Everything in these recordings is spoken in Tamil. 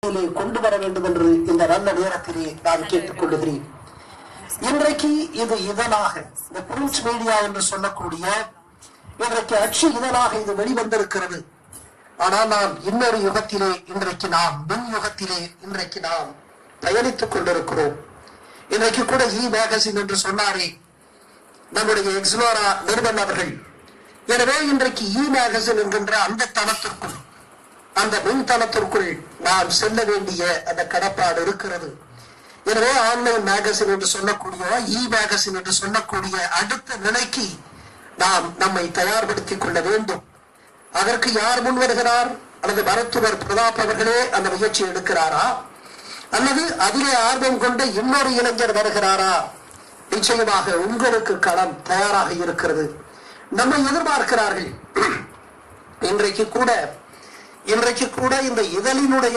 பாதையிலே கொண்டு வர வேண்டும் என்று இந்த நல்ல நேரத்திலே நான் கேட்டுக் கொள்ளுகிறேன் இன்றைக்கு இது இதழாக இந்த பிரிண்ட் மீடியா என்று சொல்லக்கூடிய இன்றைக்கு அச்சு இதழாக இது வெளிவந்திருக்கிறது ஆனால் நாம் இன்னொரு யுகத்திலே இன்றைக்கு நாம் மின் யுகத்திலே இன்றைக்கு நாம் பயணித்துக் கொண்டிருக்கிறோம் இன்றைக்கு கூட இ மேகசின் என்று சொன்னாரே நம்முடைய எக்ஸ்லோரா நிறுவன் அவர்கள் எனவே இன்றைக்கு இ மேகசின் என்கின்ற அந்த தளத்திற்குள் அந்த மின்தளத்திற்குள் நாம் செல்ல வேண்டிய அந்த கடப்பாடு இருக்கிறது எனவே ஆன்லைன் மேகசின் என்று சொல்லக்கூடிய இ மேகசின் என்று சொல்லக்கூடிய அடுத்த நிலைக்கு நாம் நம்மை தயார்படுத்திக் கொள்ள வேண்டும் அதற்கு யார் முன் வருகிறார் அல்லது மருத்துவர் பிரதாப் அவர்களே அந்த முயற்சி எடுக்கிறாரா அல்லது அதிலே ஆர்வம் கொண்ட இன்னொரு இளைஞர் வருகிறாரா நிச்சயமாக உங்களுக்கு களம் தயாராக இருக்கிறது நம்மை எதிர்பார்க்கிறார்கள் இன்றைக்கு கூட இன்றைக்கு கூட இந்த இதழினுடைய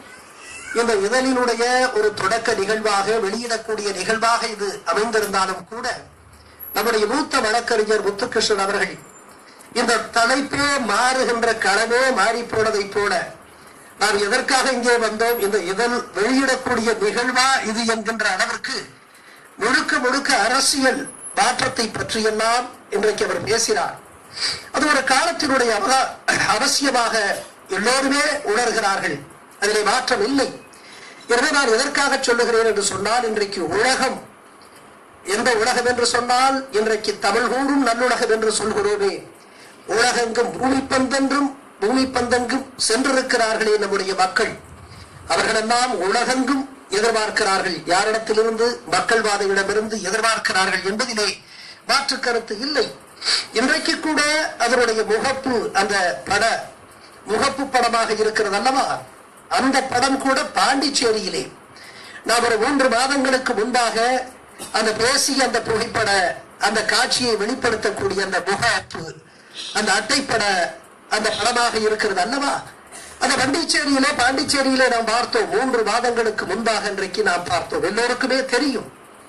இந்த இதழினுடைய ஒரு தொடக்க நிகழ்வாக வெளியிடக்கூடிய நிகழ்வாக இது அமைந்திருந்தாலும் கூட நம்முடைய மூத்த வழக்கறிஞர் முத்துகிருஷ்ணன் அவர்கள் இந்த தலைப்பே மாறுகின்ற களமே மாறி போனதை போல நாம் எதற்காக இங்கே வந்தோம் இந்த இதழ் வெளியிடக்கூடிய நிகழ்வா இது என்கின்ற அளவிற்கு முழுக்க முழுக்க அரசியல் மாற்றத்தை பற்றியெல்லாம் இன்றைக்கு அவர் பேசினார் அது ஒரு காலத்தினுடைய அவ- அவசியமாக எல்லோருமே உணர்கிறார்கள் அதிலே மாற்றம் இல்லை எனவே நான் எதற்காக சொல்லுகிறேன் என்று சொன்னால் இன்றைக்கு உலகம் எந்த உலகம் என்று சொன்னால் இன்றைக்கு தமிழ் கூறும் நல்லுலகம் என்று சொல்கிறோமே உலகெங்கும் பூமி பந்தென்றும் பூமி பந்தெங்கும் சென்றிருக்கிறார்களே நம்முடைய மக்கள் அவர்களெல்லாம் உலகெங்கும் எதிர்பார்க்கிறார்கள் யாரிடத்திலிருந்து மக்கள்வாதிகளிடமிருந்து எதிர்பார்க்கிறார்கள் என்பதிலே மாற்று கருத்து இல்லை இன்றைக்கு கூட அதனுடைய முகப்பு அந்த பட முகப்பு படமாக இருக்கிறது அல்லவா அந்த படம் கூட பாண்டிச்சேரியிலே நான் ஒரு மூன்று மாதங்களுக்கு முன்பாக அந்த பேசிய அந்த புகைப்பட அந்த காட்சியை வெளிப்படுத்தக்கூடிய அந்த முகப்பு அந்த அட்டைப்பட அந்த படமாக இருக்கிறது அல்லவா அந்த பாண்டிச்சேரியிலே பாண்டிச்சேரியிலே நாம் பார்த்தோம் மூன்று மாதங்களுக்கு முன்பாக இன்றைக்கு நாம் பார்த்தோம் எல்லோருக்குமே தெரியும்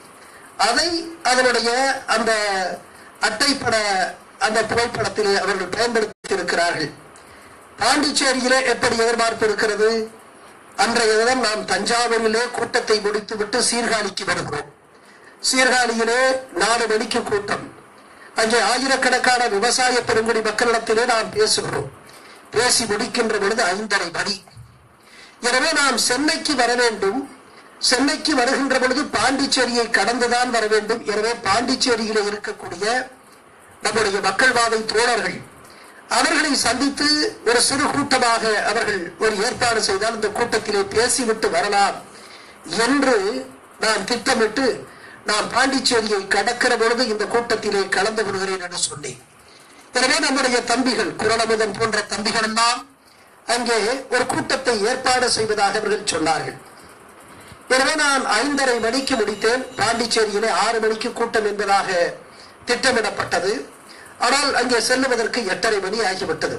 அதை அதனுடைய அந்த அட்டைப்பட அந்த புகைப்படத்திலே அவர்கள் பயன்படுத்தி இருக்கிறார்கள் பாண்டிச்சேரியிலே எப்படி எதிர்பார்ப்பு இருக்கிறது அன்றைய தினம் நாம் தஞ்சாவூரிலே கூட்டத்தை முடித்துவிட்டு சீர்காழிக்கு வருகிறோம் சீர்காழியிலே நாலு மணிக்கு கூட்டம் அங்கே ஆயிரக்கணக்கான விவசாய பெருங்குடி மக்களிடத்திலே நாம் பேசுகிறோம் பேசி முடிக்கின்ற பொழுது ஐந்தரை மணி எனவே நாம் சென்னைக்கு வர வேண்டும் சென்னைக்கு வருகின்ற பொழுது பாண்டிச்சேரியை கடந்துதான் வர வேண்டும் எனவே பாண்டிச்சேரியிலே இருக்கக்கூடிய நம்முடைய மக்கள்வாதை தோழர்கள் அவர்களை சந்தித்து ஒரு சிறு கூட்டமாக அவர்கள் ஒரு ஏற்பாடு செய்தால் இந்த கூட்டத்திலே பேசிவிட்டு வரலாம் என்று நான் திட்டமிட்டு நான் பாண்டிச்சேரியை கடக்கிற பொழுது இந்த கூட்டத்திலே கலந்து கொள்கிறேன் என்று சொன்னேன் எனவே நம்முடைய தம்பிகள் குரலமுதன் போன்ற தம்பிகள் எல்லாம் அங்கே ஒரு கூட்டத்தை ஏற்பாடு செய்வதாக அவர்கள் சொன்னார்கள் எனவே நான் ஐந்தரை மணிக்கு முடித்தேன் பாண்டிச்சேரியிலே ஆறு மணிக்கு கூட்டம் என்பதாக திட்டமிடப்பட்டது ஆனால் அங்கே செல்லுவதற்கு எட்டரை மணி ஆகிவிட்டது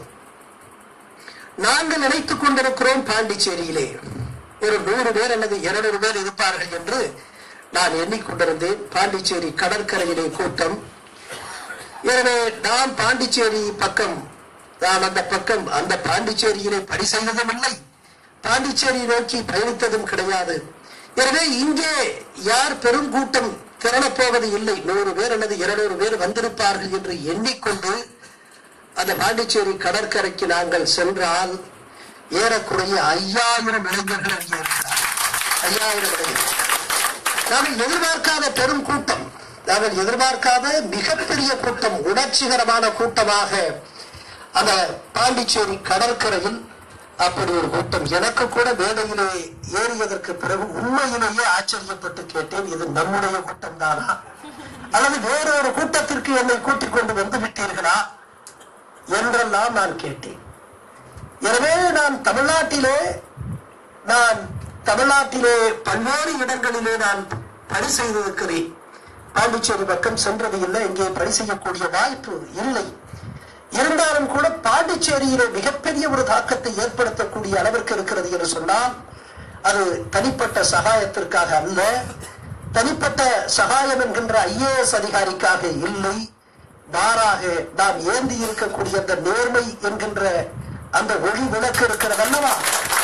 நாங்கள் நினைத்துக் கொண்டிருக்கிறோம் பாண்டிச்சேரியிலே ஒரு நூறு பேர் அல்லது இருநூறு பேர் இருப்பார்கள் என்று நான் எண்ணிக்கொண்டிருந்தேன் பாண்டிச்சேரி கடற்கரையிலே கூட்டம் எனவே நான் பாண்டிச்சேரி பக்கம் நான் அந்த பக்கம் அந்த பாண்டிச்சேரியிலே பணி செய்ததும் இல்லை பாண்டிச்சேரி நோக்கி பயணித்ததும் கிடையாது எனவே இங்கே யார் பெருங்கூட்டம் திரளப் போவது இல்லை நூறு பேர் அல்லது இருநூறு பேர் வந்திருப்பார்கள் என்று எண்ணிக்கொண்டு அந்த பாண்டிச்சேரி கடற்கரைக்கு நாங்கள் சென்றால் ஏறக்குறைய ஐயாயிரம் இளைஞர்கள் அங்கே இருக்கிறார் ஐயாயிரம் இளைஞர்கள் நாங்கள் எதிர்பார்க்காத பெரும் கூட்டம் நாங்கள் எதிர்பார்க்காத மிகப்பெரிய கூட்டம் உணர்ச்சிகரமான கூட்டமாக அந்த பாண்டிச்சேரி கடற்கரையில் அப்படி ஒரு கூட்டம் எனக்கு கூட மேடையிலே ஏறியதற்கு பிறகு உண்மையிலேயே ஆச்சரியப்பட்டு கேட்டேன் இது நம்முடைய கூட்டம் தானா அல்லது வேறொரு கூட்டத்திற்கு என்னை கூட்டிக் கொண்டு வந்து விட்டீர்களா என்றெல்லாம் நான் கேட்டேன் எனவே நான் தமிழ்நாட்டிலே நான் தமிழ்நாட்டிலே பல்வேறு இடங்களிலே நான் பணி செய்திருக்கிறேன் பாண்டிச்சேரி பக்கம் சென்றது இல்லை இங்கே பணி செய்யக்கூடிய வாய்ப்பு இல்லை இருந்தாலும் கூட பாண்டிச்சேரியிலே மிகப்பெரிய ஒரு தாக்கத்தை ஏற்படுத்தக்கூடிய அளவிற்கு இருக்கிறது என்று சொன்னால் அது தனிப்பட்ட சகாயத்திற்காக அல்ல தனிப்பட்ட சகாயம் என்கின்ற ஐஏஎஸ் அதிகாரிக்காக இல்லை மாறாக நாம் ஏந்தி இருக்கக்கூடிய அந்த நேர்மை என்கின்ற அந்த ஒளி விளக்கு இருக்கிறது அல்லவா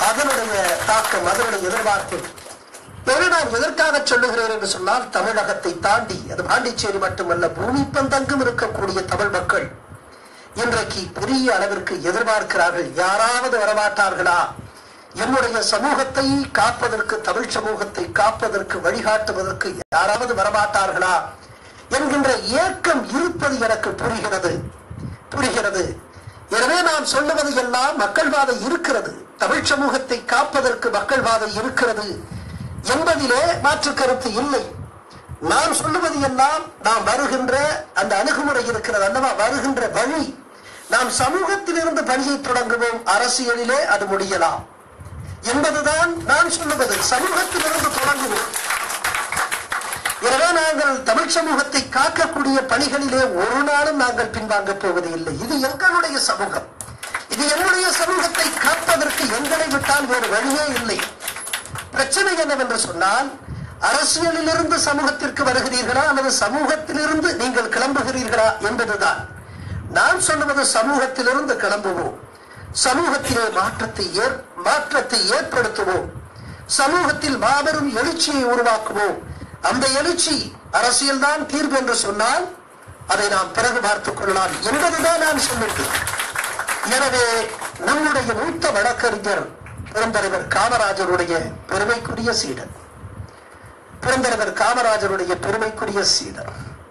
அதனுடைய தாக்கம் அதனுடைய எதிர்பார்ப்பு இதை நான் எதற்காக சொல்லுகிறேன் என்று சொன்னால் தமிழகத்தை தாண்டி அது பாண்டிச்சேரி மட்டுமல்ல பூமி பந்தங்கும் இருக்கக்கூடிய தமிழ் மக்கள் இன்றைக்கு பெரிய அளவிற்கு எதிர்பார்க்கிறார்கள் யாராவது வரமாட்டார்களா என்னுடைய சமூகத்தை காப்பதற்கு தமிழ் சமூகத்தை காப்பதற்கு வழிகாட்டுவதற்கு யாராவது வரமாட்டார்களா என்கின்ற ஏக்கம் இருப்பது எனக்கு புரிகிறது புரிகிறது எனவே நான் சொல்லுவது எல்லாம் மக்கள் வாதை இருக்கிறது தமிழ் சமூகத்தை காப்பதற்கு மக்கள் வாதை இருக்கிறது என்பதிலே மாற்று கருத்து இல்லை நான் சொல்லுவது எல்லாம் நாம் வருகின்ற அந்த அணுகுமுறை இருக்கிறது அல்லவா வருகின்ற வழி நாம் சமூகத்திலிருந்து பணியை தொடங்குவோம் அரசியலிலே அது முடியலாம் என்பதுதான் நான் சொல்லுவது சமூகத்திலிருந்து தொடங்குவோம் எனவே நாங்கள் தமிழ் சமூகத்தை காக்கக்கூடிய பணிகளிலே ஒரு நாளும் நாங்கள் பின்வாங்க போவது இல்லை இது எங்களுடைய சமூகம் இது என்னுடைய சமூகத்தை காப்பதற்கு எங்களை விட்டால் வேறு வழியே இல்லை பிரச்சனை என்னவென்று சொன்னால் அரசியலிலிருந்து சமூகத்திற்கு வருகிறீர்களா அல்லது சமூகத்திலிருந்து நீங்கள் கிளம்புகிறீர்களா என்பதுதான் நான் சொல்லுவது சமூகத்திலிருந்து கிளம்புவோம் சமூகத்திலே மாற்றத்தை ஏற்- மாற்றத்தை ஏற்படுத்துவோம் சமூகத்தில் மாபெரும் எழுச்சியை உருவாக்குவோம் அந்த எழுச்சி அரசியல்தான் தீர்வு என்று சொன்னால் அதை நாம் பிறகு பார்த்துக் கொள்ளலாம் என்பதுதான் நான் சொல்லுகிறேன் எனவே நம்முடைய மூத்த வழக்கறிஞர் பெருந்தலைவர் காமராஜருடைய பெருமைக்குரிய சீடர் பெருந்தலைவர் காமராஜருடைய பெருமைக்குரிய சீடர்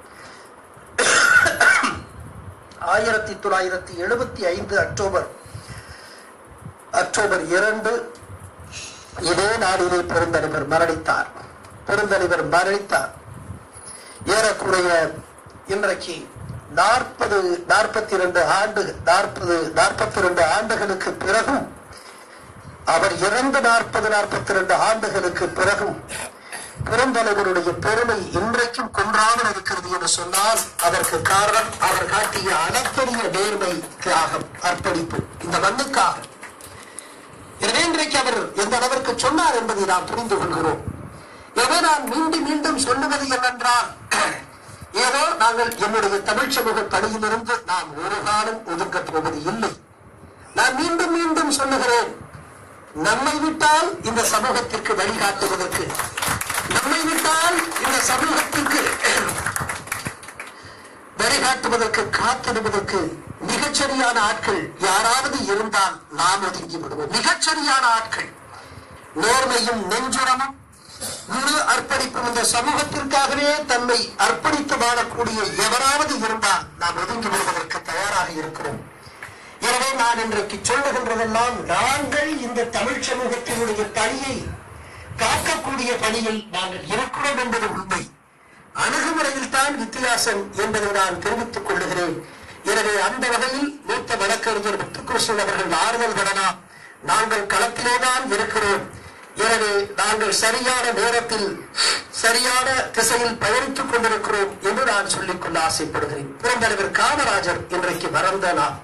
ஆயிரத்தி தொள்ளாயிரத்தி எழுபத்தி ஐந்து அக்டோபர் அக்டோபர் இரண்டு இதே நாளிலே பெருந்தலைவர் மரணித்தார் பெருந்தலைவர் மரணித்தார் ஏறக்குறைய இன்றைக்கு நாற்பது நாற்பத்தி இரண்டு ஆண்டு நாற்பது நாற்பத்தி இரண்டு ஆண்டுகளுக்கு பிறகும் அவர் இறந்து நாற்பது நாற்பத்தி இரண்டு ஆண்டுகளுக்கு பிறகும் பெருந்தலைவருடைய பெருமை இன்றைக்கும் குன்றாமல் இருக்கிறது என்று சொன்னால் அதற்கு காரணம் அவர் காட்டிய அளப்பரிய நேர்மை தியாகம் அர்ப்பணிப்பு இந்த மண்ணுக்காக எனவே இன்றைக்கு அவர் எந்த அளவிற்கு சொன்னார் என்பதை நாம் புரிந்து கொள்கிறோம் எனவே நான் மீண்டும் மீண்டும் சொல்லுவது என்னவென்றால் ஏதோ நாங்கள் என்னுடைய தமிழ் சமூக பணியிலிருந்து நாம் ஒரு காலம் ஒதுக்கப் போவது இல்லை நான் மீண்டும் மீண்டும் சொல்லுகிறேன் நம்மை விட்டால் இந்த சமூகத்திற்கு வழிகாட்டுவதற்கு நம்மை விட்டால் இந்த சமூகத்திற்கு வழிகாட்டுவதற்கு காத்திடுவதற்கு மிகச்சரியான ஆட்கள் யாராவது இருந்தால் நாம் ஒதுங்கி விடுவோம் மிகச்சரியான ஆட்கள் நேர்மையும் நெஞ்சுரமும் முழு அர்ப்பணிப்பும் இந்த சமூகத்திற்காகவே தன்னை அர்ப்பணித்து வாழக்கூடிய எவராவது இருந்தால் நாம் ஒதுங்கி விடுவதற்கு தயாராக இருக்கிறோம் எனவே நான் இன்றைக்கு சொல்லுகின்றதெல்லாம் நாங்கள் இந்த தமிழ் சமூகத்தினுடைய பணியை காக்கக்கூடிய பணியில் நாங்கள் இருக்கிறோம் என்பது உண்மை அணுகுமுறையில் தான் வித்தியாசம் என்பதை நான் தெரிவித்துக் கொள்ளுகிறேன் எனவே அந்த வகையில் மூத்த வழக்கறிஞர் முத்துகிருஷ்ணன் அவர்கள் ஆறுதல் படலாம் நாங்கள் களத்திலேதான் இருக்கிறோம் எனவே நாங்கள் சரியான நேரத்தில் சரியான திசையில் பயணித்துக் கொண்டிருக்கிறோம் என்று நான் சொல்லிக்கொள்ள ஆசைப்படுகிறேன் பெருந்தலைவர் காமராஜர் இன்றைக்கு மறந்த நாள்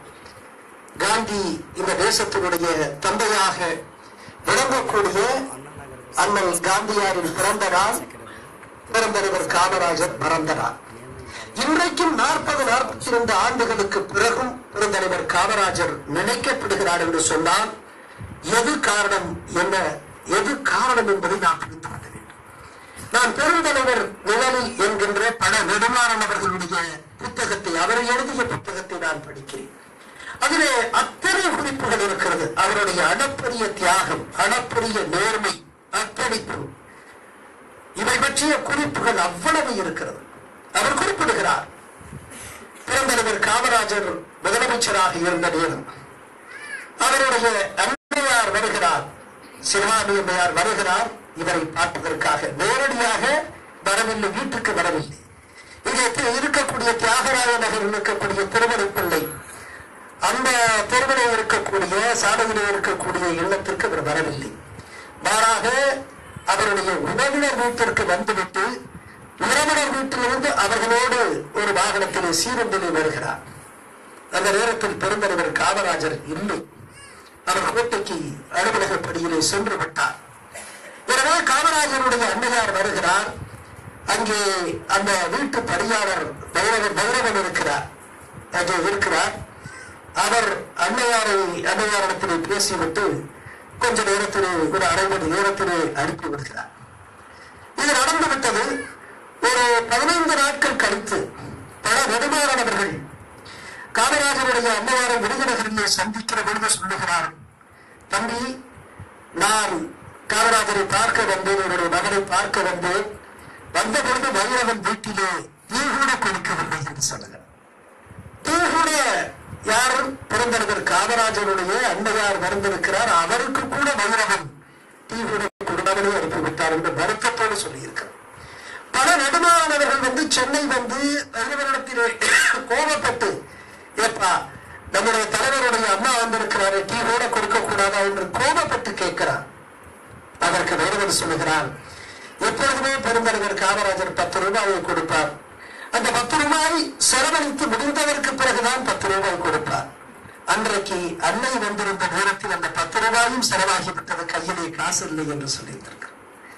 காந்தி இந்த தேசத்தினுடைய தந்தையாக விளங்கக்கூடிய அண்ணல் காந்தியாரின் பிறந்த நாள் பெருந்தலைவர் காமராஜர் மறந்த நாள் இன்றைக்கும் நாற்பது நாற்பத்தி இரண்டு ஆண்டுகளுக்கு பிறகும் பெருந்தலைவர் காமராஜர் நினைக்கப்படுகிறார் என்று சொன்னால் எது காரணம் என்ன எது காரணம் என்பதை நாம் புரிந்து கொள்ள வேண்டும் நான் பெருந்தலைவர் நிழலில் என்கின்ற பல நெடுமாறன் அவர்களுடைய புத்தகத்தை அவர் எழுதிய புத்தகத்தை நான் படிக்கிறேன் அதிலே அத்தனை குறிப்புகள் இருக்கிறது அவருடைய அளப்பரிய தியாகம் அளப்பரிய நேர்மை அர்ப்பணிப்பு இவை பற்றிய குறிப்புகள் அவ்வளவு இருக்கிறது அவர் குறிப்பிடுகிறார் பெருந்தலைவர் காமராஜர் முதலமைச்சராக இருந்த நேரம் அவருடைய அன்னையார் வருகிறார் சிறுவாமி அம்மையார் வருகிறார் இவரை பார்ப்பதற்காக நேரடியாக வரவில்லை வீட்டுக்கு வரவில்லை இங்கே தி- இருக்கக்கூடிய தியாகராய நகரில் இருக்கக்கூடிய திருமணி பிள்ளை அந்த தெருவிலே இருக்கக்கூடிய சாலையிலே இருக்கக்கூடிய இல்லத்திற்கு அவர் வரவில்லை மாறாக அவருடைய உறவினர் வீட்டிற்கு வந்துவிட்டு உறவினர் வீட்டிலிருந்து அவர்களோடு ஒரு வாகனத்திலே சீருந்திலே வருகிறார் அந்த நேரத்தில் பெருந்தலைவர் காமராஜர் இல்லை அவர் கோட்டைக்கு அலுவலக படியிலே சென்று விட்டார் எனவே காமராஜருடைய அன்னையார் வருகிறார் அங்கே அந்த வீட்டு பணியாளர் பைரவன் பைரவன் இருக்கிறார் அங்கே இருக்கிறார் அவர் அன்னையாரை அன்னையாரிடத்தில் பேசிவிட்டு கொஞ்ச நேரத்திலே ஒரு அரை மணி நேரத்திலே அனுப்பி விடுகிறார் இது நடந்து விட்டது ஒரு பதினைந்து நாட்கள் கழித்து பல நெடுமாறனவர்கள் காமராஜருடைய அம்மையாரை விருதுநகரிலே சந்திக்கிற பொழுது சொல்லுகிறார் தம்பி நான் காமராஜரை பார்க்க வந்தேன் என்னுடைய மகனை பார்க்க வந்தேன் வந்த பொழுது வைரவன் வீட்டிலே நீ கூட கொடுக்கவில்லை என்று சொல்லுகிறார் டீ கூட யார் பிறந்தவர் காமராஜருடைய அன்னையார் மறந்திருக்கிறார் அவருக்கு கூட வைரவன் டீ கூட கொடுக்காமலே அனுப்பிவிட்டார் என்று வருத்தத்தோடு சொல்லியிருக்கிறார் பல நெடுமாறனவர்கள் வந்து சென்னை வந்து வைரவனிடத்திலே கோபப்பட்டு ஏப்பா நம்முடைய தலைவருடைய அம்மா வந்திருக்கிறாரு டீ கூட கொடுக்க கூடாதா என்று கோபப்பட்டு கேட்கிறார் அதற்கு வைரவன் சொல்லுகிறான் எப்பொழுதுமே பெருந்தலைவர் காமராஜர் பத்து ரூபாயை கொடுப்பார் அந்த பத்து ரூபாய் செலவழித்து முடிந்ததற்கு பிறகுதான் பத்து ரூபாய் கொடுப்பார் அன்றைக்கு அன்னை வந்திருந்த நேரத்தில் அந்த பத்து ரூபாயும் செலவாகிவிட்டது கையிலே காசு இல்லை என்று சொல்லியிருந்திருக்கிறார்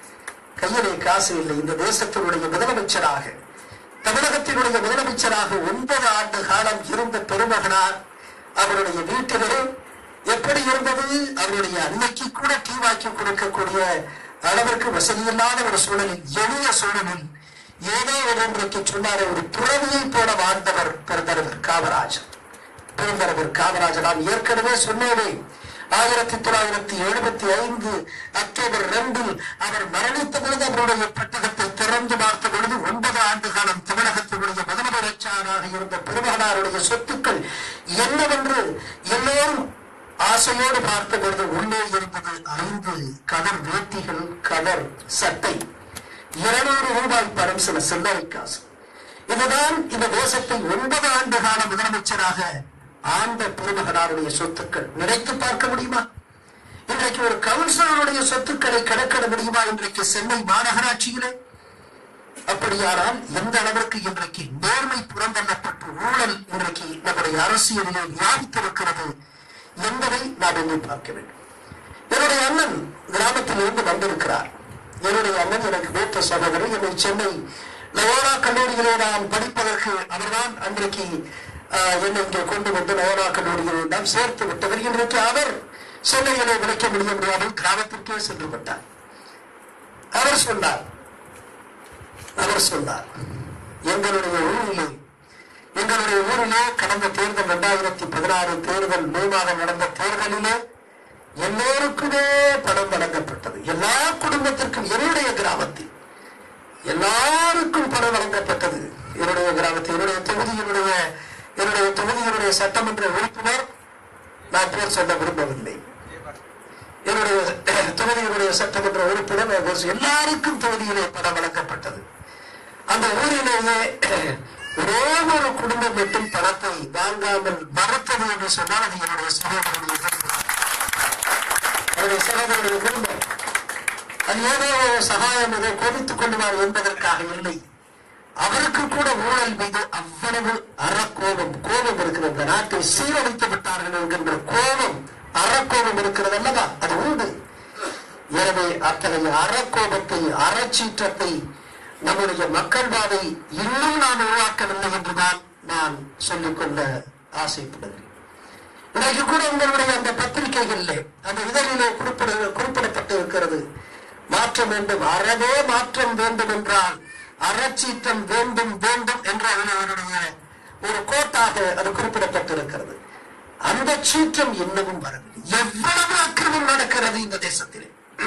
கையிலே காசு இல்லை இந்த தேசத்தினுடைய முதலமைச்சராக தமிழகத்தினுடைய முதலமைச்சராக ஒன்பது ஆண்டு காலம் இருந்த பெருமகனார் அவருடைய வீட்டிலே எப்படி இருந்தது அவருடைய அன்னைக்கு கூட டீ வாக்கி கொடுக்கக்கூடிய அளவிற்கு வசதியில்லாத ஒரு சூழலில் எளிய சூழலில் ஏதோ ஒரு இன்றைக்கு சொன்னாரே ஒரு துறவியை போல வாழ்ந்தவர் பெருந்தலைவர் காமராஜர் பெருந்தலைவர் காமராஜர் நான் ஏற்கனவே சொன்னேனே ஆயிரத்தி தொள்ளாயிரத்தி எழுபத்தி ஐந்து அக்டோபர் ரெண்டில் அவர் மரணித்த பொழுது அவருடைய பெட்டகத்தை திறந்து பார்த்த பொழுது ஒன்பது ஆண்டு காலம் தமிழகத்தினுடைய முதலமைச்சராக இருந்த பெருமகனாருடைய சொத்துக்கள் என்னவென்று எல்லோரும் ஆசையோடு பார்த்த பொழுது உள்ளே இருந்தது ஐந்து கதர் வேட்டிகள் கதர் சட்டை இருநூறு ரூபாய் பணம் சில சில்லறை காசு இதுதான் இந்த தேசத்தை ஒன்பது ஆண்டு கால முதலமைச்சராக ஆண்ட பெருமகனாருடைய சொத்துக்கள் நினைத்து பார்க்க முடியுமா இன்றைக்கு ஒரு கவுன்சிலருடைய சொத்துக்களை கணக்கிட முடியுமா இன்றைக்கு சென்னை மாநகராட்சியிலே அப்படியானால் எந்த அளவிற்கு இன்றைக்கு நேர்மை புறந்தள்ளப்பட்டு ஊழல் இன்றைக்கு நம்முடைய அரசியலிலே வியாபித்திருக்கிறது என்பதை நாம் எண்ணி பார்க்க வேண்டும் என்னுடைய அண்ணன் கிராமத்தில் இருந்து வந்திருக்கிறார் என்னுடைய அண்ணன் எனக்கு மூத்த சகோதரர் என்னை சென்னை லயோலா கல்லூரியிலே நான் படிப்பதற்கு அவர்தான் அன்றைக்கு ஆஹ், என்னை இங்கே கொண்டு வந்து லயோலா கல்லூரியில் எல்லாம் சேர்த்து விட்டவர் இன்றைக்கு அவர் சென்னையிலே விளைக்க முடிய முடியாமல் கிராமத்திற்கே சென்று விட்டார் அவர் சொன்னார் அவர் சொன்னார் எங்களுடைய ஊரிலே எங்களுடைய ஊரிலே கடந்த தேர்தல் இரண்டாயிரத்தி பதினாறு தேர்தல் மே மாதம் நடந்த தேர்தலிலே எல்லோருக்குமே பணம் வழங்கப்பட்டது எல்லா குடும்பத்திற்கும் என்னுடைய கிராமத்தில் எல்லாருக்கும் பணம் வழங்கப்பட்டது என்னுடைய கிராமத்தில் என்னுடைய தொகுதியினுடைய என்னுடைய தொகுதியினுடைய சட்டமன்ற உறுப்பினர் நான் பேர் சொல்ல விரும்பவில்லை என்னுடைய தொகுதியினுடைய சட்டமன்ற உறுப்பினர் நான் பேர் சொல்ல- எல்லாருக்கும் தொகுதியிலே பணம் வழங்கப்பட்டது அந்த ஊரிலேயே ஒரே ஒரு குடும்பம் மட்டும் பணத்தை வாங்காமல் மறுத்தது என்று சொன்னால் அது என்னுடைய சகோதரனுடைய குடும்பம் என்னுடைய சகோதரனுடைய குடும்பம் அது ஏதோ சகாயம் ஏதோ கோபித்துக் கொள்வார் என்பதற்காக இல்லை அவருக்கு கூட ஊழல் மீது அவ்வளவு அறக்கோபம் கோபம் இருக்கிறது இந்த நாட்டை சீரழித்து விட்டார்கள் என்கின்ற கோபம் அறக்கோபம் இருக்கிறது அல்லவா அது உண்டு எனவே அத்தகைய அறக்கோபத்தை அறச்சீற்றத்தை நம்முடைய மக்கள் பாதை இன்னும் நாம் உருவாக்கவில்லை என்றுதான் நான் சொல்லிக்கொள்ள ஆசைப்படுகிறேன் இன்றைக்கு கூட உங்களுடைய அந்த பத்திரிகைகளிலே அந்த இதழிலே குறிப்பிட குறிப்பிடப்பட்டு இருக்கிறது மாற்றம் வேண்டும் அறவே மாற்றம் வேண்டும் என்றால் அறச்சீற்றம் வேண்டும் வேண்டும் என்ற அவருடைய ஒரு கோட்டாக அது குறிப்பிடப்பட்டிருக்கிறது அந்த சீற்றம் இன்னமும் வரவில்லை எவ்வளவு அக்கிரமம் நடக்கிறது இந்த தேசத்திலே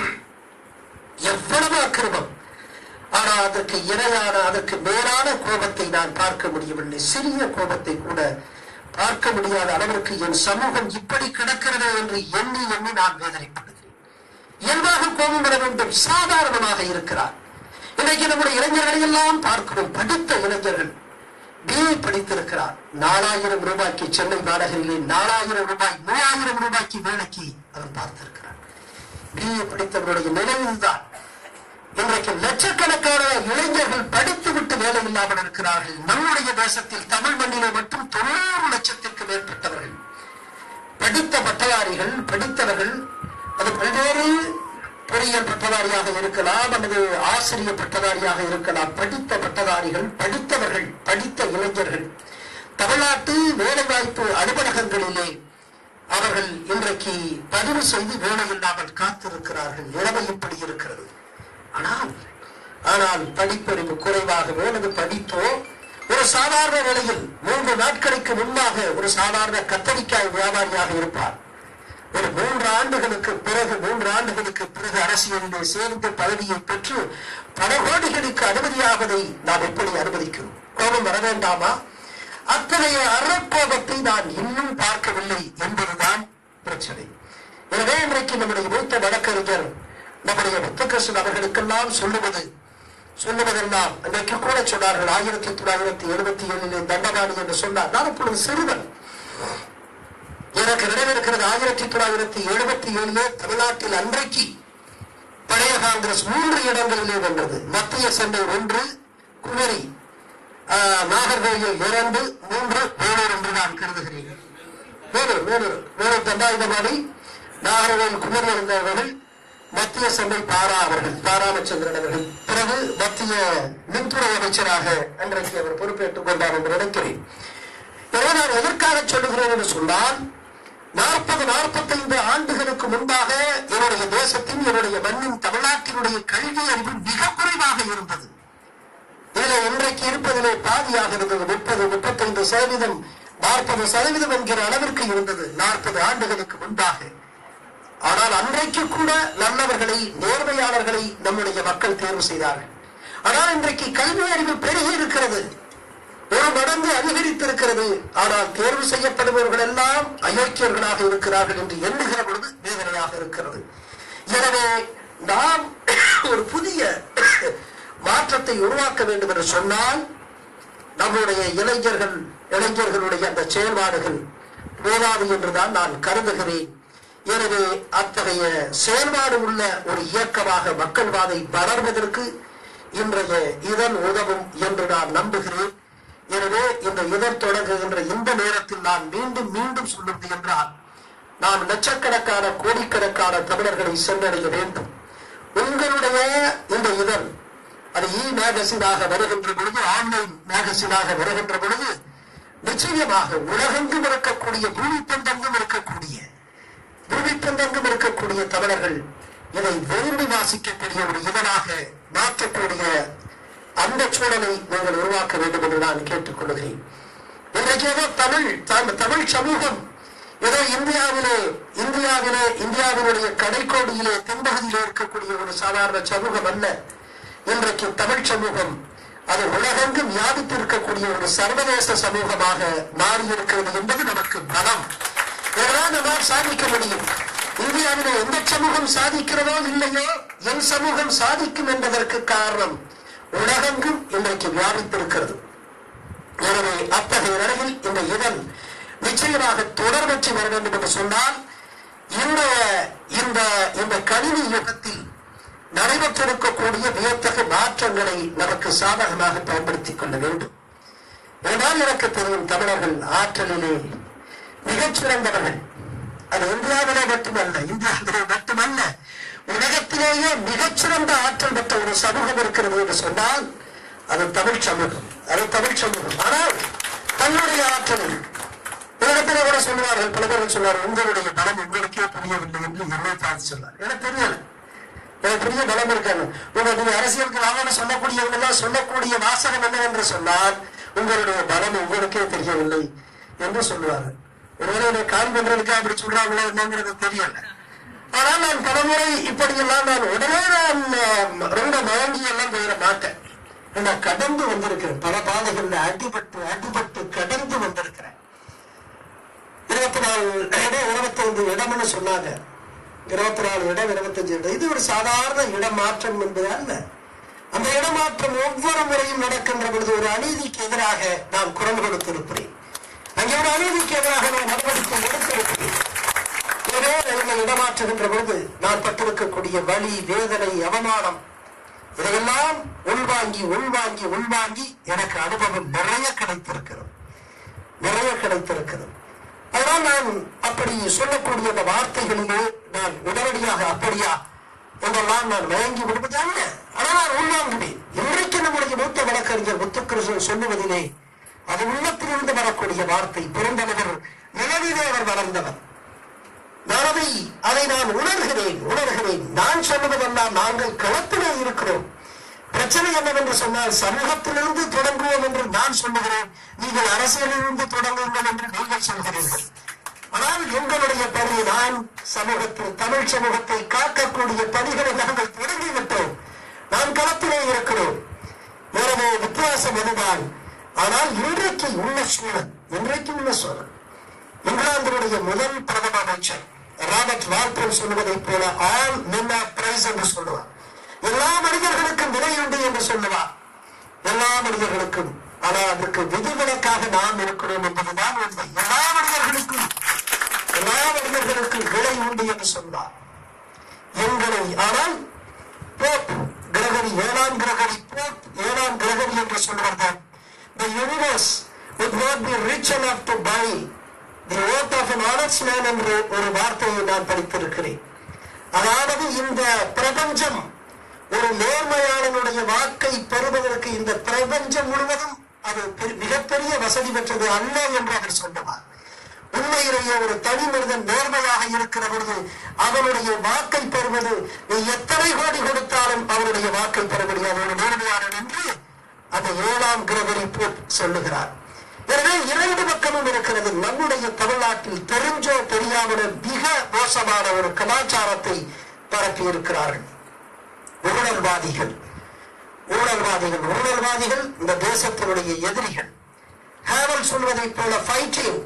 எவ்வளவு அக்கிரமம் ஆனால் அதற்கு இணையான அதற்கு மேலான கோபத்தை நான் பார்க்க முடியவில்லை சிறிய கோபத்தை கூட பார்க்க முடியாத அளவிற்கு என் சமூகம் இப்படி கிடக்கிறது என்று எண்ணி எண்ணி நான் வேதனைப்படுகிறேன் இயல்பாக கோபம் வர வேண்டும் சாதாரணமாக இருக்கிறார் இன்றைக்கு நம்முடைய இளைஞர்களை எல்லாம் பார்க்கிறோம் படித்த இளைஞர்கள் பிஏ படித்திருக்கிறார் நாலாயிரம் ரூபாய்க்கு சென்னை மாநகரிலே நாலாயிரம் ரூபாய் மூவாயிரம் ரூபாய்க்கு வேலைக்கு அவர் பார்த்திருக்கிறார் பிஏ படித்தவருடைய நிலை இதுதான் இன்றைக்கு லட்சக்கணக்கான இளைஞர்கள் படித்துவிட்டு வேலை இல்லாமல் இருக்கிறார்கள் நம்முடைய தேசத்தில் தமிழ் மண்ணிலே மட்டும் தொண்ணூறு லட்சத்திற்கு மேற்பட்டவர்கள் படித்த பட்டதாரிகள் படித்தவர்கள் அது பல்வேறு பொறியியல் பட்டதாரியாக இருக்கலாம் அல்லது ஆசிரியர் பட்டதாரியாக இருக்கலாம் படித்த பட்டதாரிகள் படித்தவர்கள் படித்த இளைஞர்கள் தமிழ்நாட்டு வேலைவாய்ப்பு அலுவலகங்களிலே அவர்கள் இன்றைக்கு பதிவு செய்து வேலை இல்லாமல் காத்திருக்கிறார்கள் நிலைமை இப்படி இருக்கிறது ஆனால் ஆனால் படிப்பறிவு குறைவாகவோ அல்லது படித்தோ ஒரு சாதாரண நிலையில் மூன்று நாட்களுக்கு முன்பாக ஒரு சாதாரண கத்தரிக்காய் வியாபாரியாக இருப்பார் ஒரு மூன்று ஆண்டுகளுக்கு பிறகு மூன்று ஆண்டுகளுக்கு பிறகு அரசியலிலே சேர்ந்து பதவியை பெற்று பல கோடிகளுக்கு அனுமதியாவதை நாம் எப்படி அனுமதிக்கிறோம் கோபம் வர வேண்டாமா அத்தகைய அறக்கோபத்தை நான் இன்னும் பார்க்கவில்லை என்பதுதான் பிரச்சனை எனவே இன்றைக்கு நம்முடைய மூத்த வழக்கறிஞர் நம்முடைய முத்துகிருஷ்ணன் அவர்களுக்கெல்லாம் சொல்லுவது சொல்லுவதெல்லாம் இன்றைக்கு கூட சொன்னார்கள் ஆயிரத்தி தொள்ளாயிரத்தி எழுபத்தி ஏழிலே தண்டவாணி என்று சொன்னார் நான் இப்பொழுது சிறுவன் எனக்கு நினைவிருக்கிறது ஆயிரத்தி தொள்ளாயிரத்தி எழுபத்தி ஏழிலே தமிழ்நாட்டில் அன்றைக்கு பழைய காங்கிரஸ் மூன்று இடங்களிலே வென்றது மத்திய சென்னை ஒன்று குமரி ஆஹ், நாகர்கோவில் இரண்டு மூன்று வேலூர் என்று நான் கருதுகிறேன் வேலூர் வேலூர் வேலூர் தண்டாயுதபாணி நாகர்கோவில் குமரி இருந்தவர்கள் மத்திய சென்னை பாரா அவர்கள் பாராமச்சந்திரன் அவர்கள் பிறகு மத்திய மின்துறை அமைச்சராக அன்றைக்கு அவர் பொறுப்பேற்றுக் கொண்டார் என்று நினைக்கிறேன் எனவே நான் எதற்காக சொல்லுகிறேன் என்று சொன்னால் நாற்பது நாற்பத்தைந்து ஆண்டுகளுக்கு முன்பாக என்னுடைய தேசத்தின் என்னுடைய மண்ணின் தமிழ்நாட்டினுடைய கல்வி அறிவு மிக குறைவாக இருந்தது இதில் இன்றைக்கு இருப்பதிலே பாதியாக இருந்தது முப்பது முப்பத்தைந்து சதவீதம் நாற்பது சதவீதம் என்கிற அளவிற்கு இருந்தது நாற்பது ஆண்டுகளுக்கு முன்பாக ஆனால் அன்றைக்கு கூட நல்லவர்களை நேர்மையாளர்களை நம்முடைய மக்கள் தேர்வு செய்தார்கள் ஆனால் இன்றைக்கு கல்வி அறிவு பெருகி இருக்கிறது ஒரு மடங்கு அதிகரித்திருக்கிறது ஆனால் தேர்வு செய்யப்படுபவர்கள் எல்லாம் அயோக்கியர்களாக இருக்கிறார்கள் என்று எண்ணுகிற பொழுது வேதனையாக இருக்கிறது எனவே நாம் ஒரு புதிய மாற்றத்தை உருவாக்க வேண்டும் என்று சொன்னால் நம்முடைய இளைஞர்கள் இளைஞர்களுடைய அந்த செயல்பாடுகள் போதாது என்றுதான் நான் கருதுகிறேன் எனவே அத்தகைய செயல்பாடு உள்ள ஒரு இயக்கமாக மக்கள் வாதை வளர்வதற்கு இன்றைய இதன் உதவும் என்று நான் நம்புகிறேன் எனவே இந்த இதழ் தொடங்குகின்ற இந்த நேரத்தில் நான் மீண்டும் மீண்டும் சொல்லுவது என்றால் நாம் லட்சக்கணக்கான கோடிக்கணக்கான தமிழர்களை சென்றடைய வேண்டும் உங்களுடைய இந்த இதழ் அது இ மேகசினாக வருகின்ற பொழுது ஆன்லைன் மேகசினாக வருகின்ற பொழுது நிச்சயமாக உலகெங்கும் இருக்கக்கூடிய பூமி பந்தெங்கும் இருக்கக்கூடிய பூமி பந்தெங்கும் இருக்கக்கூடிய தமிழர்கள் இதை விரும்பி வாசிக்கக்கூடிய ஒரு இதழாக மாற்றக்கூடிய அந்த சூழலை நீங்கள் உருவாக்க வேண்டும் என்று நான் கேட்டுக்கொள்கிறேன் இன்றைக்கு ஏதோ தமிழ் தம்- தமிழ் சமூகம் ஏதோ இந்தியாவிலே இந்தியாவிலே இந்தியாவினுடைய கடைக்கோடியிலே தென்பகுதியிலே இருக்கக்கூடிய ஒரு சாதாரண சமூகம் அல்ல இன்றைக்கு தமிழ் சமூகம் அது உலகெங்கும் வியாபித்து இருக்கக்கூடிய ஒரு சர்வதேச சமூகமாக மாறியிருக்கிறது என்பது நமக்கு பலம் இதெல்லாம் நம்மால் சாதிக்க முடியும் இந்தியாவிலே எந்த சமூகம் சாதிக்கிறதோ இல்லையோ என் சமூகம் சாதிக்கும் என்பதற்கு காரணம் உலகெங்கும் இன்றைக்கு வியாபித்திருக்கிறது எனவே அத்தகைய நிலையில் இந்த இதழ் நிச்சயமாக தொடர் வெற்றி வர வேண்டும் என்று சொன்னால் இந்த இந்த இந்த கணினி யுகத்தில் நடைபெற்றிருக்கக்கூடிய வியத்தகு மாற்றங்களை நமக்கு சாதகமாக பயன்படுத்திக் கொள்ள வேண்டும் ஏனால் எனக்கு தெரியும் தமிழர்கள் ஆற்றலிலே மிகச் சிறந்தவர்கள் அது இந்தியாவிலே மட்டுமல்ல இந்தியாவிலே மட்டுமல்ல உலகத்திலேயே மிகச்சிறந்த ஆற்றல் பெற்ற ஒரு சமூகம் இருக்கிறது என்று சொன்னால் அது தமிழ் சமூகம் அது தமிழ் சமூகம் ஆனால் தன்னுடைய ஆற்றலில் உலகத்திலே கூட சொல்லுவார்கள் பல பேர் சொல்வார்கள் உங்களுடைய பலம் உங்களுக்கே புரியவில்லை என்று என்னை பார்த்து சொன்னார் எனக்கு தெரியல எனக்கு பெரிய பலம் இருக்காங்க உங்க நீங்க அரசியலுக்கு வாங்கன்னு சொல்லக்கூடியவங்க எல்லாம் சொல்லக்கூடிய வாசகம் என்னவென்று சொன்னால் உங்களுடைய பலம் உங்களுக்கே தெரியவில்லை என்று சொல்லுவார்கள் ஒருவேளை என்னை கால் பண்றதுக்கு அப்படி சொல்றாங்களோ என்னங்கிறது தெரியல ஆனால் நான் பலமுறை இப்படியெல்லாம் நான் உடனே நான் ஆம், ரொம்ப மயங்கி எல்லாம் போயிட மாட்டேன் நான் கடந்து வந்திருக்கிறேன் பல பாதைகள்ல அடிபட்டு அடிபட்டு கடந்து வந்திருக்கிறேன் இருபத்தி நாலு இடம் இருபத்தைந்து இடம்னு சொன்னாங்க இருபத்தி நாலு இடம் இருபத்தஞ்சு இடம் இது ஒரு சாதாரண இடமாற்றம் என்பது அல்ல அந்த இடமாற்றம் ஒவ்வொரு முறையும் நடக்கின்ற பொழுது ஒரு அநீதிக்கு எதிராக நான் குரல் கொடுத்திருக்கிறேன் அங்கே ஒரு அநீதிக்கு எதிராக நான் நடவடிக்கை எடுத்திருக்கிறேன் ஏதோ என்னை இடமாற்றுகின்ற பொழுது நான் பட்டிருக்கக்கூடிய வலி வேதனை அவமானம் இதையெல்லாம் உள்வாங்கி உள்வாங்கி உள்வாங்கி எனக்கு அனுபவம் நிறைய கிடைத்திருக்கிறது நிறைய கிடைத்திருக்கிறது அதனால் நான் அப்படி சொல்லக்கூடிய அந்த வார்த்தைகளிலே நான் உடனடியாக அப்படியா என்றெல்லாம் நான் மயங்கி விடுவது அல்ல ஆனால் நான் உள்வாங்குவேன் இன்றைக்கு நம்முடைய மூத்த வழக்கறிஞர் முத்துக்கிருஷ்ணன் சொல்லுவதிலே அது உள்ளத்திலிருந்து வரக்கூடிய வார்த்தை பெருந்தலைவர் நிலவிலே அவர் வளர்ந்தவர் நான் அதை அதை நான் உணர்கிறேன் உணர்கிறேன் நான் சொல்லுவதெல்லாம் நாங்கள் களத்திலே இருக்கிறோம் பிரச்சனை என்னவென்று சொன்னால் சமூகத்திலிருந்து தொடங்குவோம் என்று நான் சொல்லுகிறேன் நீங்கள் அரசியலிலிருந்து தொடங்குங்கள் என்று நீங்கள் சொல்கிறீர்கள் ஆனால் எங்களுடைய பணி நான் சமூகத்தில் தமிழ் சமூகத்தை காக்கக்கூடிய பணிகளை நாங்கள் தொடங்கிவிட்டோம் நான் களத்திலே இருக்கிறோம் எனவே வித்தியாசம் அதுதான் ஆனால் இன்றைக்கு உள்ள சூழல் இன்றைக்கு உள்ள சூழல் இங்கிலாந்தினுடைய முதல் பிரதம அமைச்சர் ராபர்ட் வால்போல் சொல்லுவதைப் போல ஆல் men are பிரைஸ் என்று சொல்லுவார் எல்லா மனிதர்களுக்கும் விலை உண்டு என்று சொல்லுவார் எல்லா மனிதர்களுக்கும் ஆனால் அதற்கு விதிவிலக்காக நாம் இருக்கிறோம் என்பதுதான் உண்மை எல்லா மனிதர்களுக்கும் எல்லா மனிதர்களுக்கும் விலை உண்டு என்று சொல்வார் எங்களை ஆனால் போப் கிரகரி ஏழாம் கிரகரி போப் ஏழாம் கிரகரி என்று சொல்வார்கள் the universe would not be rich enough to buy the vote of an honest man என்று ஒரு வார்த்தையை நான் படித்திருக்கிறேன் அதாவது இந்த பிரபஞ்சம் ஒரு நேர்மையாளனுடைய வாக்கை பெறுவதற்கு இந்த பிரபஞ்சம் முழுவதும் அது பெரு- மிகப்பெரிய வசதி பெற்றது அல்ல என்று அவர் சொல்லுவார் உண்மையிலேயே ஒரு தனி மனிதன் நேர்மையாக இருக்கிற பொழுது அவனுடைய வாக்கை பெறுவது நீ எத்தனை கோடி கொடுத்தாலும் அவனுடைய வாக்கை பெற முடியாது ஒரு நேர்மையாளன் என்று அந்த ஏழாம் கிரகரி போட் சொல்லுகிறார் எனவே இரண்டு பக்கமும் இருக்கிறது நம்முடைய தமிழ்நாட்டில் தெரிஞ்சோ தெரியாமலோ மிக மோசமான ஒரு கலாச்சாரத்தை பரப்பி இருக்கிறார்கள் ஊழல்வாதிகள் ஊழல்வாதிகள் ஊழல்வாதிகள் இந்த தேசத்தினுடைய எதிரிகள் ஹேவல் சொல்வதைப் போல fighting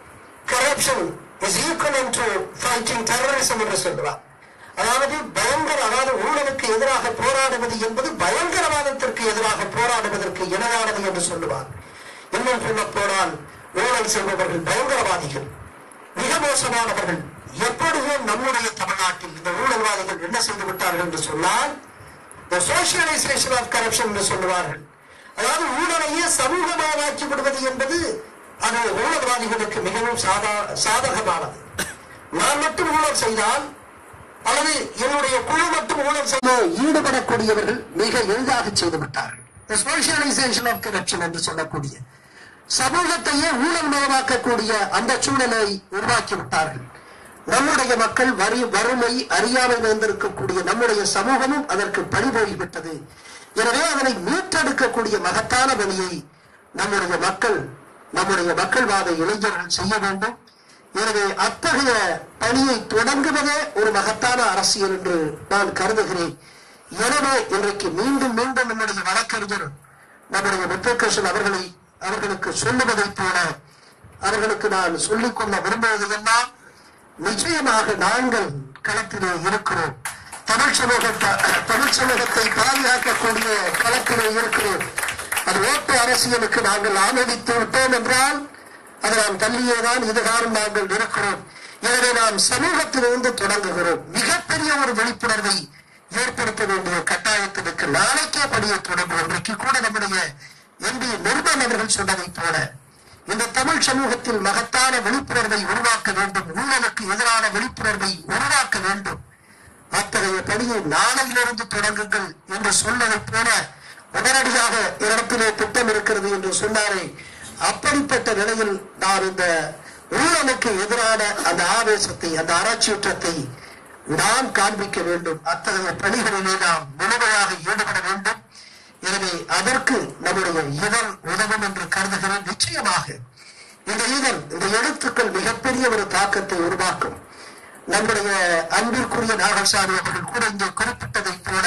corruption is equal to fighting terrorism என்று சொல்லுவார் அதாவது பயங்கர அதாவது ஊழலுக்கு எதிராக போராடுவது என்பது பயங்கரவாதத்திற்கு எதிராக போராடுவதற்கு இணையானது என்று சொல்லுவார் இன்னும் சொல்ல போனால் ஊழல் செய்பவர்கள் பயங்கரவாதிகள் மிக மோசமானவர்கள் எப்படியோ நம்முடைய தமிழ்நாட்டில் இந்த ஊழல்வாதிகள் என்ன செய்து விட்டார்கள் என்று சொன்னால் the socialization of corruption என்று சொல்லுவார்கள் அதாவது ஊழலையே சமூகமாக்கி விடுவது என்பது அது ஊழல்வாதிகளுக்கு மிகவும் சாதா சாதகமானது நான் மட்டும் ஊழல் செய்தால் அல்லது என்னுடைய குழு மட்டும் ஊழல் செய்ய ஈடுபடக்கூடியவர்கள் மிக எளிதாக செய்து விட்டார்கள் The socialization of corruption என்று சொல்லக்கூடிய சமூகத்தையே ஊழல் மயமாக்கக்கூடிய அந்த சூழலை உருவாக்கி விட்டார்கள் நம்முடைய மக்கள் வரி வறுமை அறியாமை நிறைந்திருக்கக்கூடிய நம்முடைய சமூகமும் அதற்கு பழிபோய்விட்டது எனவே அதனை மீட்டெடுக்கக்கூடிய மகத்தான பணியை நம்முடைய மக்கள் நம்முடைய மக்கள்வாத இளைஞர்கள் செய்ய வேண்டும் எனவே அத்தகைய பணியை தொடங்குவதே ஒரு மகத்தான அரசியல் என்று நான் கருதுகிறேன் எனவே இன்றைக்கு மீண்டும் மீண்டும் நம்முடைய வழக்கறிஞர் நம்முடைய முத்துகிருஷ்ணன் அவர்களை அவர்களுக்கு சொல்லுவதைப் போல அவர்களுக்கு நான் சொல்லிக் கொள்ள விரும்புவதெல்லாம் நிச்சயமாக நாங்கள் களத்திலே இருக்கிறோம் தமிழ் சமூகத்தை தமிழ் சமூகத்தை பாதுகாக்கக்கூடிய களத்திலே இருக்கிறோம் அது ஓட்டு அரசியலுக்கு நாங்கள் ஆமோதித்து விட்டோம் என்றால் அது நாம் தள்ளியேதான் இதுகாலம் நாங்கள் இருக்கிறோம் எனவே நாம் சமூகத்திலிருந்து தொடங்குகிறோம் மிகப்பெரிய ஒரு விழிப்புணர்வை ஏற்படுத்த வேண்டிய கட்டாயத்திற்கு நாளைக்கே பணியை தொடங்கும் இன்றைக்கு கூட நம்முடைய எம்பி நிர்மல் அவர்கள் சொன்னதைப் போல இந்த தமிழ் சமூகத்தில் மகத்தான விழிப்புணர்வை உருவாக்க வேண்டும் ஊழலுக்கு எதிரான விழிப்புணர்வை உருவாக்க வேண்டும் அத்தகைய பணியை நாளையிலிருந்து தொடங்குங்கள் என்று சொன்னதைப் போல உடனடியாக இடத்திலே திட்டம் இருக்கிறது என்று சொன்னாரே அப்படிப்பட்ட நிலையில் நான் இந்த ஊழலுக்கு எதிரான அந்த ஆவேசத்தை அந்த அறச்சீற்றத்தை நாம் காண்பிக்க வேண்டும் அத்தகைய பணிகளிலே நாம் முழுமையாக ஈடுபட வேண்டும் எனவே அதற்கு நம்முடைய இதழ் உதவும் என்று கருதுகிறேன் நிச்சயமாக இந்த இதழ் இந்த எழுத்துக்கள் மிகப்பெரிய ஒரு தாக்கத்தை உருவாக்கும் நம்முடைய அன்பிற்குரிய நாகசாமி அவர்கள் கூட இங்கே குறிப்பிட்டதைப் போல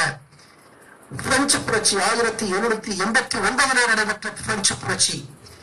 பிரெஞ்சு புரட்சி ஆயிரத்தி எழுநூத்தி எண்பத்தி ஒன்பதிலே நடைபெற்ற பிரெஞ்சு புரட்சி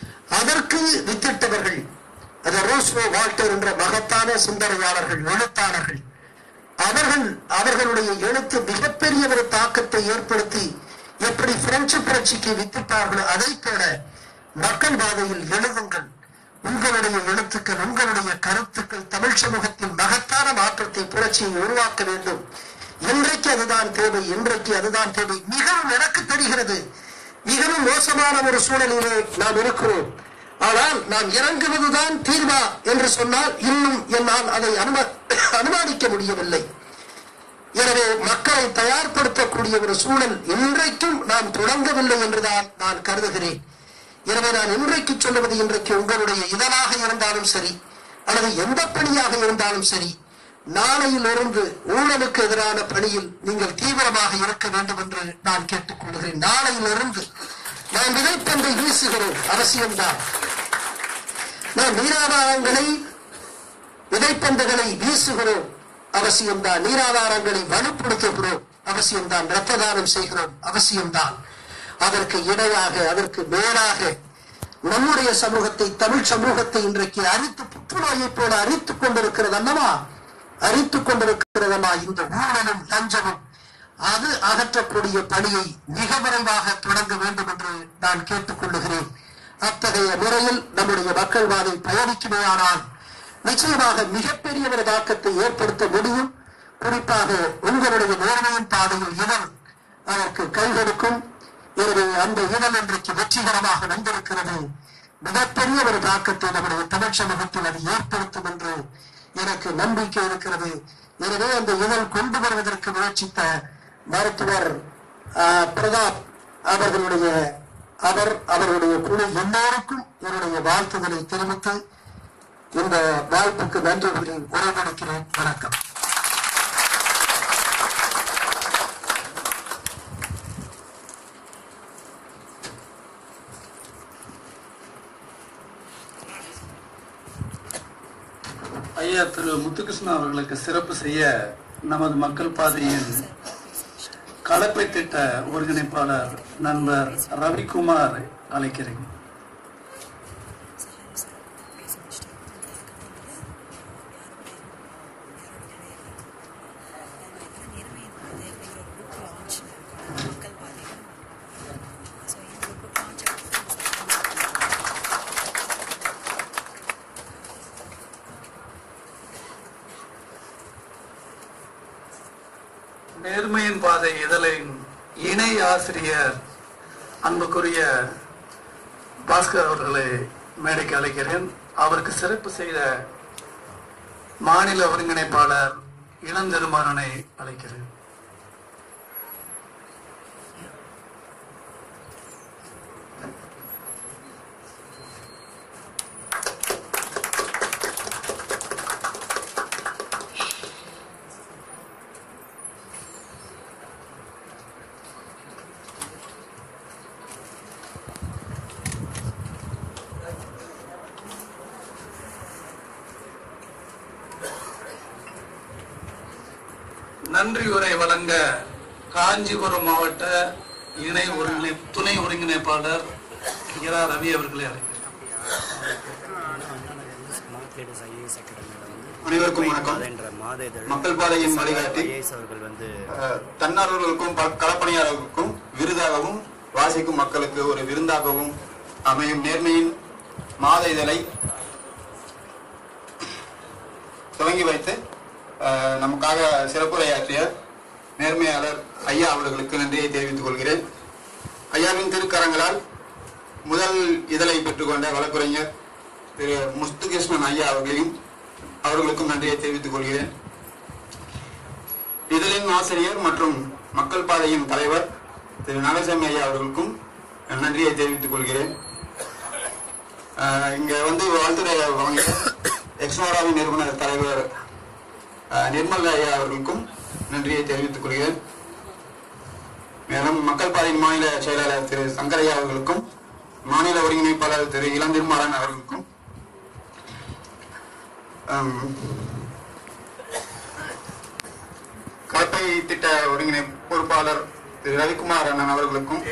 அதற்கு வித்திட்டவர்கள் அது ரோஸ்வோ வால்டர் என்ற மகத்தான சிந்தனையாளர்கள் எழுத்தாளர்கள் அவர்கள் அவர்களுடைய எழுத்து மிகப்பெரிய ஒரு தாக்கத்தை ஏற்படுத்தி எப்படி பிரெஞ்சு புரட்சிக்கு வித்திட்டார்களோ அதை போல மக்கள் பாதையில் எழுதுங்கள் உங்களுடைய எழுத்துக்கள் உங்களுடைய கருத்துக்கள் தமிழ் சமூகத்தில் மகத்தான மாற்றத்தை புரட்சியை உருவாக்க வேண்டும் இன்றைக்கு அதுதான் தேவை இன்றைக்கு அதுதான் தேவை மிகவும் எனக்கு தெரிகிறது மிகவும் மோசமான ஒரு சூழலிலே நாம் இருக்கிறோம் ஆனால் நாம் இறங்குவதுதான் தீர்வா என்று சொன்னால் இன்னும் என்னால் அதை அனும அனுமானிக்க முடியவில்லை எனவே மக்களை தயார்படுத்தக்கூடிய ஒரு சூழல் இன்றைக்கும் நாம் தொடங்கவில்லை என்றுதான் நான் கருதுகிறேன் எனவே நான் இன்றைக்கு சொல்லுவது இன்றைக்கு உங்களுடைய இதழாக இருந்தாலும் சரி அல்லது எந்த பணியாக இருந்தாலும் சரி நாளையிலிருந்து ஊழலுக்கு எதிரான பணியில் நீங்கள் தீவிரமாக இருக்க வேண்டும் என்று நான் கேட்டுக்கொள்கிறேன் நாளையிலிருந்து நாம் விதைப்பந்தை வீசுகிறோம் அவசியம்தான் நாம் நீராதாரங்களை விதைப்பந்துகளை வீசுகிறோம் அவசியம்தான் நீராதாரங்களை வலுப்படுத்துகிறோம் அவசியம்தான் இரத்த தானம் செய்கிறோம் அவசியம்தான் அதற்கு இணையாக அதற்கு மேலாக நம்முடைய சமூகத்தை தமிழ் சமூகத்தை இன்றைக்கு அரித்து புற்றுநோயை போல அரித்துக் கொண்டிருக்கிறது அல்லவா அரித்துக் கொண்டிருக்கிறதல்லா இந்த ஊழலும் லஞ்சமும் அது அகற்றக்கூடிய பணியை மிக விரைவாக தொடங்க வேண்டும் என்று நான் கேட்டுக் கொள்ளுகிறேன் அத்தகைய முறையில் நம்முடைய மக்கள் வாதை பயணிக்குமேயானால் நிச்சயமாக மிகப்பெரிய ஒரு தாக்கத்தை ஏற்படுத்த முடியும் குறிப்பாக உங்களுடைய நேர்மையின் பாதையில் இதழ் அதற்கு கை கொடுக்கும் எனவே அந்த இதழ் இன்றைக்கு வெற்றிகரமாக வந்திருக்கிறது மிகப்பெரிய ஒரு தாக்கத்தை நம்முடைய தமிழ் சமூகத்தில் அது ஏற்படுத்தும் என்று எனக்கு நம்பிக்கை இருக்கிறது எனவே அந்த இதழ் கொண்டு வருவதற்கு முயற்சித்த மருத்துவர் ஆஹ், பிரதாப் அவர்களுடைய அவர் அவருடைய குழு எல்லோருக்கும் என்னுடைய வாழ்த்துதலை தெரிவித்து இந்த வாய்ப்புக்கு நன்றி கூறி உரையாடுகிறேன் வணக்கம் ஐயா திரு முத்துகிருஷ்ணன் அவர்களுக்கு சிறப்பு செய்ய நமது மக்கள் பாதையின் கலப்பை திட்ட ஒருங்கிணைப்பாளர் நண்பர் ரவிக்குமார் அழைக்கிறேன் நேர்மையின் பாதை இதழின் இணை ஆசிரியர் அன்புக்குரிய பாஸ்கர் அவர்களை மேடைக்கு அழைக்கிறேன் அவருக்கு சிறப்பு செய்த மாநில ஒருங்கிணைப்பாளர் இளந்தெருமாறனை அழைக்கிறேன் நன்றி உரை வழங்க காஞ்சிபுரம் மாவட்ட இணை ஒருங்கிணை துணை ஒருங்கிணைப்பாளர் இரா ரவி அவர்களை அழைக்கிறேன் மார்க்கெட் ஐஏஎஸ் அகாடமியில் வந்து அனைவருக்கும் வணக்கம் என்ற மாத இதழ் மக்கள் பாதையின் வழிகாட்டி ஐஏஎஸ் அவர்கள் வந்து அஹ், தன்னார்வலர்களுக்கும் ப- களப்பணியாளர்களுக்கும் விருதாகவும் வாசிக்கும் மக்களுக்கு ஒரு விருந்தாகவும் அமையும் நேர்மையின் மாத இதழை துவங்கி வைத்து அஹ், நமக்காக சிறப்புரையாற்றிய நேர்மையாளர் ஐயா அவர்களுக்கு நன்றியை தெரிவித்துக் கொள்கிறேன் ஐயாவின் திருக்கரங்களால் முதல் இதழை பெற்றுக்கொண்ட வழக்குரைஞர் திரு முத்துகிருஷ்ணன் ஐயா அவர்களையும் அவர்களுக்கும் நன்றியை தெரிவித்துக் கொள்கிறேன் இதழின் ஆசிரியர் மற்றும் மக்கள் பாதையின் தலைவர் திரு நாகசாமி ஐயா அவர்களுக்கும் நன்றியை தெரிவித்துக் கொள்கிறேன் ஆஹ் இங்க வந்து வாழ்த்துறை வழங்க எக்ஸ்னோராவின் நிறுவனர் தலைவர் ஆஹ் நிர்மல் ஐயா அவர்களுக்கும் நன்றியை தெரிவித்துக் கொள்கிறேன் மேலும் மக்கள் பாதையின் மாநில செயலாளர் திரு சங்கரையா அவர்களுக்கும் மாநில ஒருங்கிணைப்பாளர் திரு இளந்திருமாறன் அவர்களுக்கும் ஆம், கலப்பை திட்ட ஒருங்கிணை பொறுப்பாளர் திரு ரவிக்குமார் அண்ணன் அவர்களுக்கும்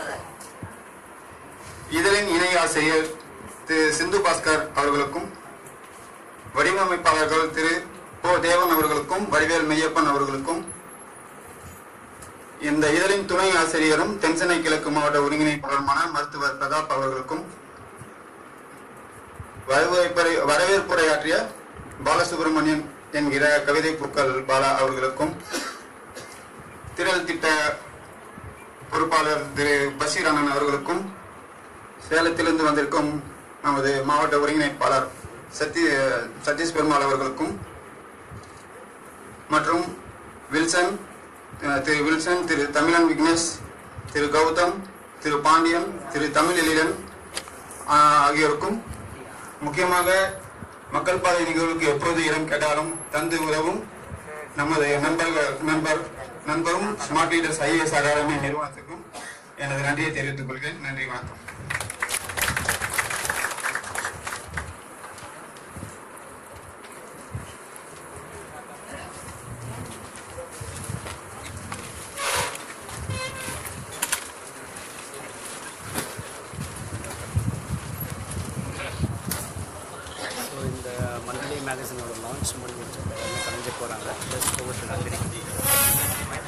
இதழின் இணை ஆசிரியர் திரு சிந்து பாஸ்கர் அவர்களுக்கும் வடிவமைப்பாளர்கள் திரு போ தேவன் அவர்களுக்கும் வடிவேல் மெய்யப்பன் அவர்களுக்கும் இந்த இதழின் துணை ஆசிரியரும் தென்சென்னை கிழக்கு மாவட்ட ஒருங்கிணைப்பாளருமான மருத்துவர் பிரதாப் அவர்களுக்கும் வரவேற்புரை வரவேற்புரையாற்றிய பாலசுப்ரமணியன் என்கிற கவிதை பூக்கள் பாலா அவர்களுக்கும் திரள் திட்ட பொறுப்பாளர் திரு பஷீர் அண்ணன் அவர்களுக்கும் சேலத்திலிருந்து வந்திருக்கும் நமது மாவட்ட ஒருங்கிணைப்பாளர் சத்தி சதீஷ் பெருமாள் அவர்களுக்கும் மற்றும் வில்சன் அஹ், திரு வில்சன் திரு தமிழன் விக்னேஷ் திரு கௌதம் திரு பாண்டியன் திரு தமிழ் எழிலன் ஆஹ், ஆகியோருக்கும் முக்கியமாக மக்கள் பாதை நிகழ்வுக்கு எப்போது இடம் கேட்டாலும் தந்து உதவும் நமது நண்பர்கள் நண்பர் நண்பரும் ஸ்மார்ட் லீடர்ஸ் ஐஏஎஸ் அகாடமி நிறுவனத்துக்கும் எனது நன்றியை தெரிவித்துக் கொள்கிறேன் நன்றி வணக்கம் ஸோ இந்த மந்த்லி மேகசினோட லான்ச் முடிஞ்சிருச்சு கலைஞ்ச போகிறாங்க ஜஸ்ட் ஒவ்வொரு நன்றி